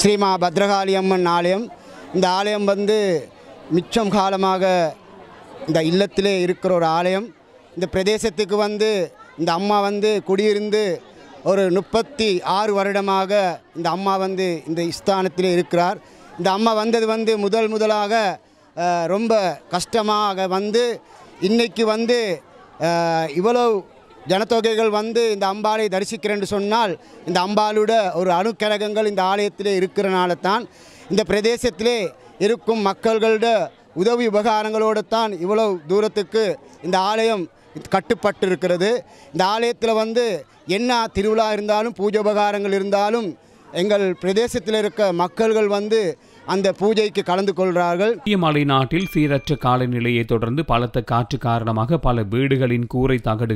ஸ்ரீமா பத்ரகாளி அம்மன் ஆலயம் இந்த ஆலயம் வந்து மிச்சம் காலமாக இந்த இல்லத்திலே இருக்கிற ஒரு ஆலயம் இந்த பிரதேசத்துக்கு வந்து இந்த அம்மா வந்து குடியிருந்து ஒரு முப்பத்தி ஆறு வருடமாக இந்த அம்மா வந்து இந்த ஸ்தானத்திலே இருக்கிறார் இந்த அம்மா வந்தது வந்து முதல் முதலாக அஹ், ரொம்ப கஷ்டமாக வந்து இன்னைக்கு வந்து அஹ், இவ்வளவு ஜனத்தொகைகள் வந்து இந்த அம்பாளை தரிசிக்கிறேன்னு சொன்னால் இந்த அம்பாளோட ஒரு அணுக்கழகங்கள் இந்த ஆலயத்திலே இருக்கிறனால தான் இந்த பிரதேசத்திலே இருக்கும் மக்கள்களோட உதவி உபகாரங்களோடு தான் இவ்வளவு தூரத்துக்கு இந்த ஆலயம் கட்டுப்பட்டு இருக்கிறது இந்த ஆலயத்தில் வந்து என்ன திருவிழா இருந்தாலும் பூஜை உபகாரங்கள் இருந்தாலும் எங்கள் பிரதேசத்தில் இருக்க மக்கள்கள் வந்து அந்த பூஜைக்கு கலந்து கொள்கிறார்கள் மலை நாட்டில் சீரற்ற காலநிலையை தொடர்ந்து பலத்த காற்று காரணமாக பல வீடுகளின் கூரை தகடு